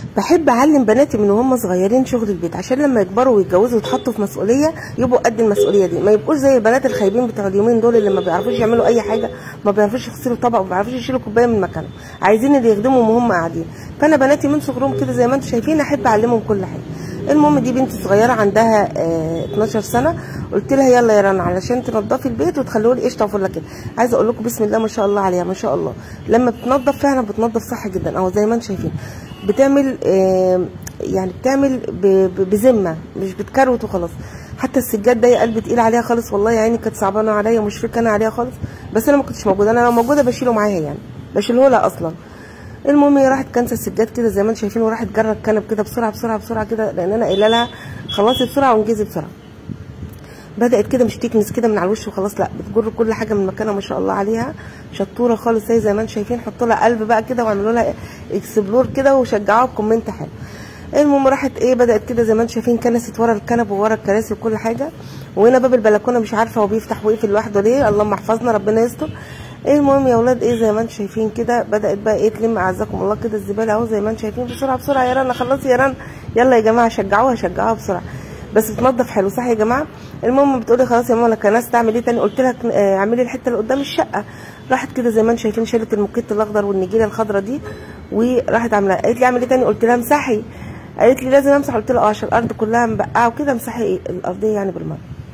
بحب اعلم بناتي من وهم صغيرين شغل البيت عشان لما يكبروا ويتجوزوا ويتحطوا في مسؤوليه يبقوا قد المسؤوليه دي ما يبقوش زي البنات الخايبين بتوع اليومين دول اللي ما بيعرفوش يعملوا اي حاجه ما بيعرفوش يغسلوا طبق ما بيعرفوش يشيلوا كوبايه من مكانهم عايزين اللي يخدمهم وهم قاعدين فانا بناتي من صغرهم كده زي ما انتم شايفين احب اعلمهم كل حاجه المهم دي بنتي صغيره عندها آه 12 سنه قلت لها يلا يا رنا علشان تنضفي البيت وتخليه لي قشطه وفله كده عايزه اقول لكم بسم الله ما شاء الله عليها ما شاء الله لما بتنضف فعلا بتنضف صح جدا اهو زي ما انتم شايفين بتعمل آه يعني بتعمل ب- ب- بذمه مش بتكروت وخلاص حتى السجاد ده يا قلبي تقيل عليها خالص والله يا عيني كانت صعبانه عليا ومشفقه انا عليها خالص بس انا ما كنتش موجوده انا لو موجوده بشيله معاها يعني بشيله لها اصلا المهم هي راحت كنسه السجاد كده زي ما انتم شايفين وراحت جرت الكنب كده بسرعه بسرعه بسرعه كده لان انا قايله لها خلصي بسرعه وانجزي بسرعه بدات كده مش تكنس كده من على الوش وخلاص لا بتجر كل حاجه من مكانها ما شاء الله عليها شطوره خالص هي زي ما انتم شايفين حطوا لها قلب بقى كده واعملوا لها اكسبلور كده وشجعوها بكومنت حلو المهم راحت ايه بدات كده زي ما انتم شايفين كنست ورا الكنب وورا الكراسي وكل حاجه وهنا باب البلكونه مش عارفه هو بيفتح ويقفل لوحده ليه اللهم احفظنا ربنا يستر المهم يا اولاد ايه زي ما انتم شايفين كده بدات بقى ايه تلم اعزكم الله كده الزباله اهو زي ما انتم شايفين بسرعه بسرعه يا رنا خلصي يا رنا يلا يا جماعه شجعوها شجعوها بسرعه بس بتنضف حلو صح يا جماعه المهم بتقولي خلاص يا ماما انا كنست اعمل ايه تاني قلت لها كن- آه، اعملي الحته اللي قدام الشقه راحت كده زي ما انتم شايفين شالت الموكيت الاخضر والنجيله الخضراء دي وراحت عامله قالت لي اعمل ايه تاني قلت لها امسحي قالت لي لازم امسح قلت لها اه عشان الارض كلها مبقعه وكده امسحي ايه الارضيه يعني بالمره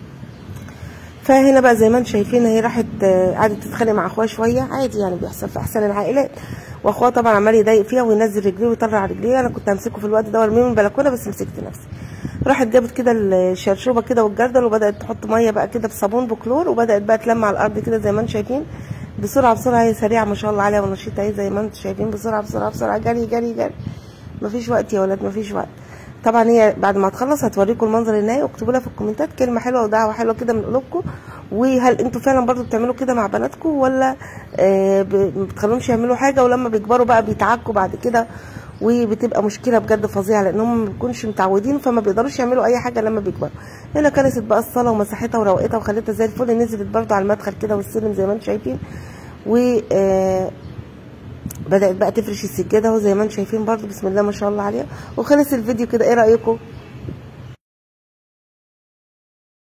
فهنا بقى زي ما انتم شايفين هي راحت آه، قعدت تتخانق مع اخوها شويه عادي يعني بيحصل في احسن العائلات واخوها طبعا عمال يضايق فيها وينزل رجليه ويطلع رجليه انا كنت همسكه في الوقت ده وارميه من البلكونه بس مسكت نفسي راحت جابت كده الشرشوبه كده والجردل وبدات تحط ميه بقى كده بصابون بكلور وبدات بقى تلم على الارض كده زي ما انتم شايفين بسرعه بسرعه هي سريعه ما شاء الله عليها ونشيطه اهي زي ما انتم شايفين بسرعه بسرعه بسرعه جري جري جري مفيش وقت يا ولاد مفيش وقت طبعا هي بعد ما تخلص هتوريكم المنظر النهائي واكتبوا لها في الكومنتات كلمه حلوه ودعوه حلوه كده من قلوبكم وهل انتوا فعلا برضو بتعملوا كده مع بناتكم ولا آه ب- ما بتخلوهمش يعملوا حاجه ولما بيكبروا بقى بيتعكوا بعد كده وبتبقى مشكله بجد فظيعه لانهم ما بيكونش متعودين فما بيقدروش يعملوا اي حاجه لما بيكبروا هنا كنست بقى الصاله ومسحتها وروقتها وخليتها زي الفل نزلت برضو على المدخل كده والسلم زي ما انتم شايفين و آه بدات بقى تفرش السجاده اهو زي ما انتم شايفين برضو بسم الله ما شاء الله عليها وخلص الفيديو كده ايه رايكم